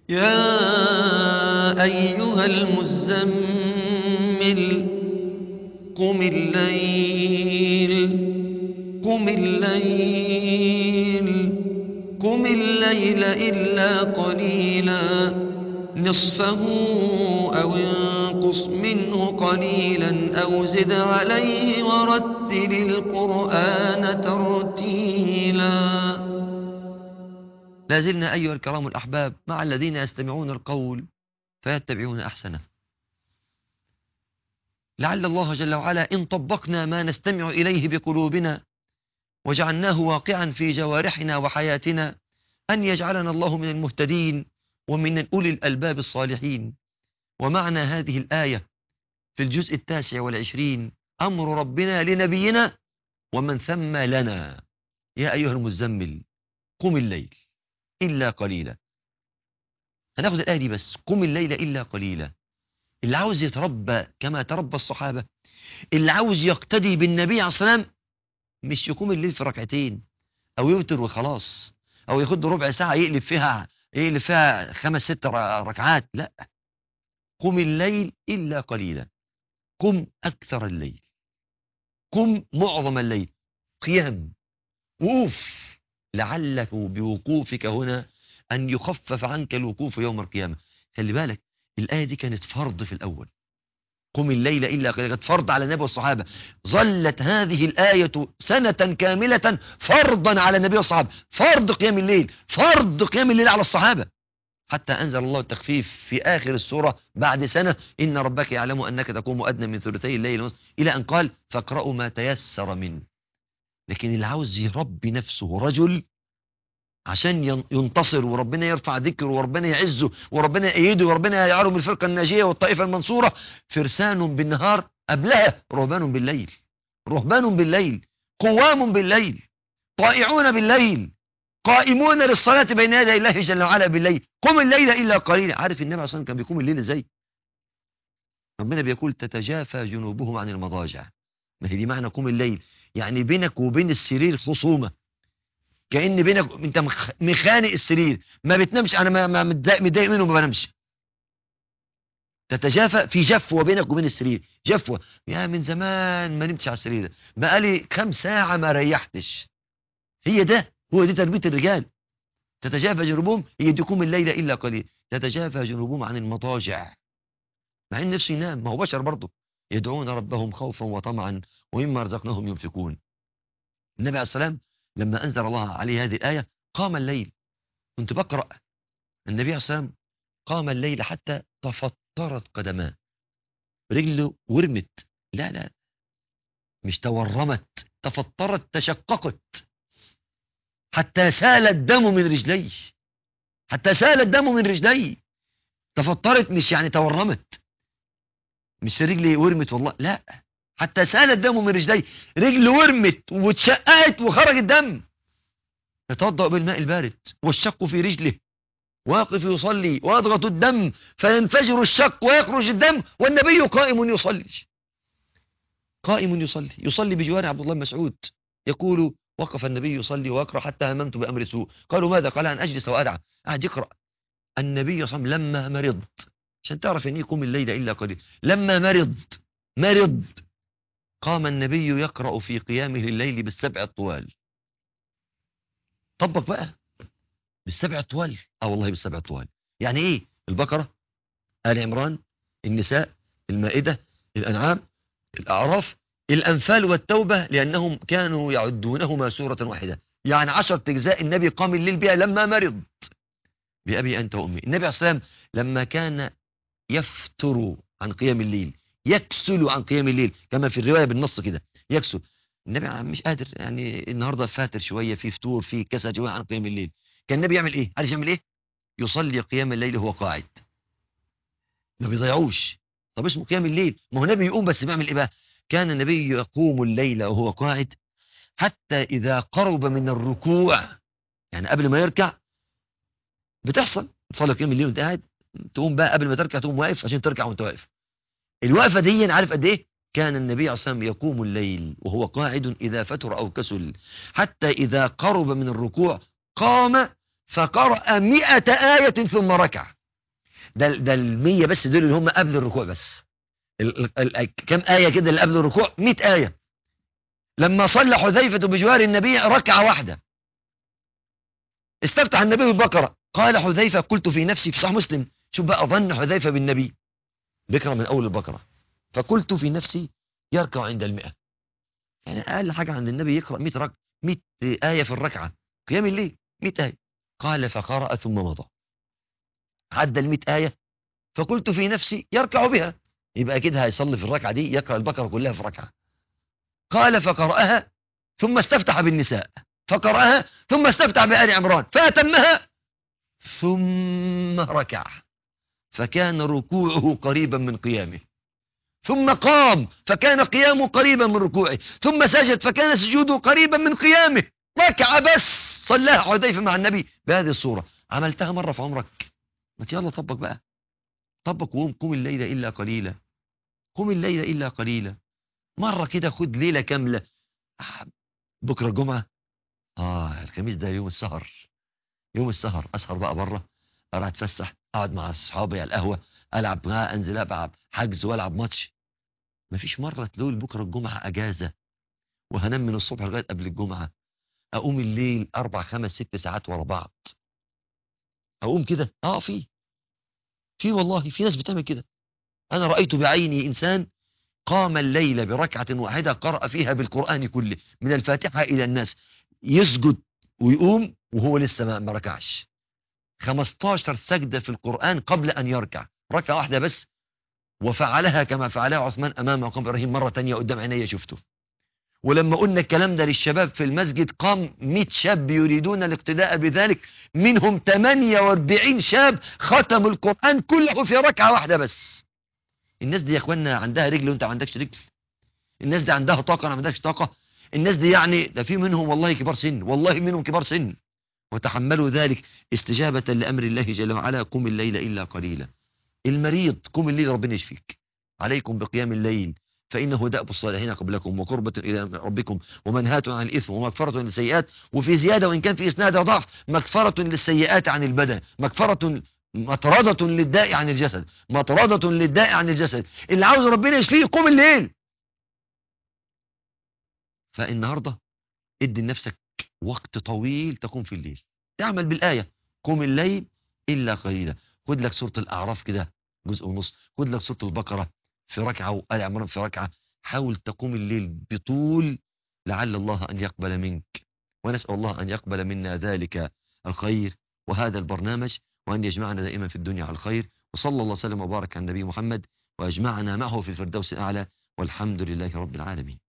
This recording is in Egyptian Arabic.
يا أيها المزمل قم الليل قم الليل قم الليل إلا قليلا نصفه أو انقص منه قليلا أو زد عليه ورتل القرآن ترتيلا لا زلنا أيها الكرام الأحباب مع الذين يستمعون القول فيتبعون أحسنه لعل الله جل وعلا إن طبقنا ما نستمع إليه بقلوبنا وجعلناه واقعا في جوارحنا وحياتنا أن يجعلنا الله من المهتدين ومن أولي الألباب الصالحين ومعنى هذه الآية في الجزء التاسع والعشرين أمر ربنا لنبينا ومن ثم لنا يا أيها المزمل قم الليل إلا قليلا هناخد الآية دي بس قم الليل إلا قليلا اللي عاوز يتربى كما تربى الصحابة اللي عاوز يقتدي بالنبي عليه الصلاة والسلام مش يقوم الليل في ركعتين أو يوتر وخلاص أو ياخد ربع ساعة يقلب فيها يقلب فيها خمس ست ركعات لا قم الليل إلا قليلا قم أكثر الليل قم معظم الليل قيام وقوف لعلك بوقوفك هنا أن يخفف عنك الوقوف يوم القيامة خلي بالك الآية دي كانت فرض في الأول قم الليل إلا قليلا كانت فرض على النبي والصحابة ظلت هذه الآية سنة كاملة فرضا على النبي والصحابة فرض قيام الليل فرض قيام الليل على الصحابة حتى أنزل الله التخفيف في آخر السورة بعد سنة إن ربك يعلم أنك تقوم أدنى من ثلثي الليل إلى أن قال فاقرأوا ما تيسر منه لكن اللي عاوز يربي نفسه رجل عشان ينتصر وربنا يرفع ذكره وربنا يعزه وربنا يأيده وربنا يجعله من الفرقة الناجية والطائفة المنصورة فرسان بالنهار قبلها رهبان بالليل رهبان بالليل قوام بالليل طائعون بالليل قائمون للصلاة بين يدي الله جل وعلا بالليل قم الليل إلا قليلا عارف النبي عليه الصلاة كان بيقوم الليل ازاي ربنا بيقول تتجافى جنوبهم عن المضاجع ما هي دي معنى قوم الليل يعني بينك وبين السرير خصومة كأن بينك انت مخانق السرير ما بتنامش انا ما متضايق منه ما بنامش تتجافى في جفوة بينك وبين السرير جفوة يا من زمان ما نمتش على السرير بقالي كم ساعة ما ريحتش هي ده هو دي تربية الرجال تتجافى جنوبهم هي تقوم الليلة إلا قليل تتجافى جنوبهم عن المضاجع مع ان نفسه ينام ما هو بشر برضه يدعون ربهم خوفا وطمعا ومما رزقناهم ينفقون النبي عليه السلام لما أنزل الله عليه هذه الآية قام الليل كنت بقرأ النبي عليه السلام قام الليل حتى تفطرت قدماه رجله ورمت لا لا مش تورمت تفطرت تشققت حتى سال الدم من رجلي حتى سال الدم من رجلي تفطرت مش يعني تورمت مش رجلي ورمت والله لا حتى سال الدم من رجلي رجل ورمت واتشققت وخرج الدم يتوضأ بالماء البارد والشق في رجله واقف يصلي ويضغط الدم فينفجر الشق ويخرج الدم والنبي قائم يصلي قائم يصلي يصلي بجوار عبد الله مسعود يقول وقف النبي يصلي ويقرأ حتى هممت بأمر سوء قالوا ماذا قال أن أجلس وأدعى قاعد يقرأ النبي صلى الله عليه وسلم لما مرض عشان تعرف ان يقوم الليل إلا قليل لما مرض مرض قام النبي يقرأ في قيامه الليل بالسبع الطوال طبق بقى بالسبع الطوال اه والله بالسبع الطوال يعني ايه البقرة آل عمران النساء المائدة الأنعام الأعراف الأنفال والتوبة لأنهم كانوا يعدونهما سورة واحدة يعني عشر أجزاء النبي قام الليل بها لما مرض بأبي أنت وأمي النبي عليه الصلاة والسلام لما كان يفتر عن قيام الليل يكسل عن قيام الليل كما في الرواية بالنص كده يكسل النبي مش قادر يعني النهاردة فاتر شوية في فتور في كسل شوية عن قيام الليل كان النبي يعمل ايه عارف يعمل ايه يصلي قيام الليل وهو قاعد ما بيضيعوش طب اسمه قيام الليل ما هو النبي يقوم بس بيعمل ايه بقى كان النبي يقوم الليل وهو قاعد حتى إذا قرب من الركوع يعني قبل ما يركع بتحصل تصلي قيام الليل وانت قاعد تقوم بقى قبل ما تركع تقوم واقف عشان تركع وانت واقف الوقفة دي عارف قد ايه كان النبي عليه الصلاة والسلام يقوم الليل وهو قاعد إذا فتر أو كسل حتى إذا قرب من الركوع قام فقرأ مئة آية ثم ركع ده ده المية بس دول اللي هم قبل الركوع بس ال ال ال كم آية كده اللي قبل الركوع مئة آية لما صلى حذيفة بجوار النبي ركعة واحدة استفتح النبي البقرة قال حذيفة قلت في نفسي في صحيح مسلم شوف بقى ظن حذيفة بالنبي بكرة من أول البقرة فقلت في نفسي يركع عند المئة يعني أقل حاجة عند النبي يقرأ 100 رك 100 آية في الركعة قيام الليل 100 آية قال فقرأ ثم مضى عدى ال 100 آية فقلت في نفسي يركع بها يبقى كده هيصلي في الركعة دي يقرأ البقرة كلها في ركعة قال فقرأها ثم استفتح بالنساء فقرأها ثم استفتح بآل عمران فأتمها ثم ركع فكان ركوعه قريبا من قيامه ثم قام فكان قيامه قريبا من ركوعه ثم سجد فكان سجوده قريبا من قيامه ركع بس صلاها حذيفه مع النبي بهذه الصورة عملتها مرة في عمرك ما يلا طبق بقى طبق وقوم قوم الليلة إلا قليلا قوم الليلة إلا قليلا مرة كده خد ليلة كاملة بكرة الجمعة آه الخميس ده يوم السهر يوم السهر أسهر بقى بره أروح أتفسح أقعد مع أصحابي على القهوة ألعب معاه أنزل ألعب حجز وألعب ماتش مفيش مرة تقول بكرة الجمعة أجازة وهنام من الصبح لغاية قبل الجمعة أقوم الليل أربع خمس ست ساعات ورا بعض أقوم كده آه في في والله في ناس بتعمل كده أنا رأيت بعيني إنسان قام الليل بركعة واحدة قرأ فيها بالقرآن كله من الفاتحة إلى الناس يسجد ويقوم وهو لسه ما ركعش 15 سجدة في القرآن قبل أن يركع ركعة واحدة بس وفعلها كما فعلها عثمان أمام مقام إبراهيم مرة تانية قدام عيني شفته ولما قلنا الكلام ده للشباب في المسجد قام 100 شاب يريدون الاقتداء بذلك منهم 48 شاب ختموا القرآن كله في ركعة واحدة بس الناس دي يا اخوانا عندها رجل وانت ما عندكش رجل الناس دي عندها طاقة انا ما عندكش طاقة الناس دي يعني ده في منهم والله كبار سن والله منهم كبار سن وتحملوا ذلك استجابة لأمر الله جل وعلا قم الليل إلا قليلا المريض قم الليل ربنا يشفيك عليكم بقيام الليل فإنه دأب الصالحين قبلكم وقربة إلى ربكم ومنهاة عن الإثم ومغفرة للسيئات وفي زيادة وإن كان في إسناد ضعف مغفرة للسيئات عن البدن مغفرة مطردة للداء عن الجسد مطردة للداء عن الجسد اللي عاوز ربنا يشفيه قم الليل فالنهاردة ادي لنفسك وقت طويل تكون في الليل تعمل بالآية قم الليل إلا قليلا خد لك سورة الأعراف كده جزء ونص خد لك سورة البقرة في ركعة وآل عمران في ركعة حاول تقوم الليل بطول لعل الله أن يقبل منك ونسأل الله أن يقبل منا ذلك الخير وهذا البرنامج وأن يجمعنا دائما في الدنيا على الخير وصلى الله وسلم وبارك على النبي محمد وأجمعنا معه في الفردوس الأعلى والحمد لله رب العالمين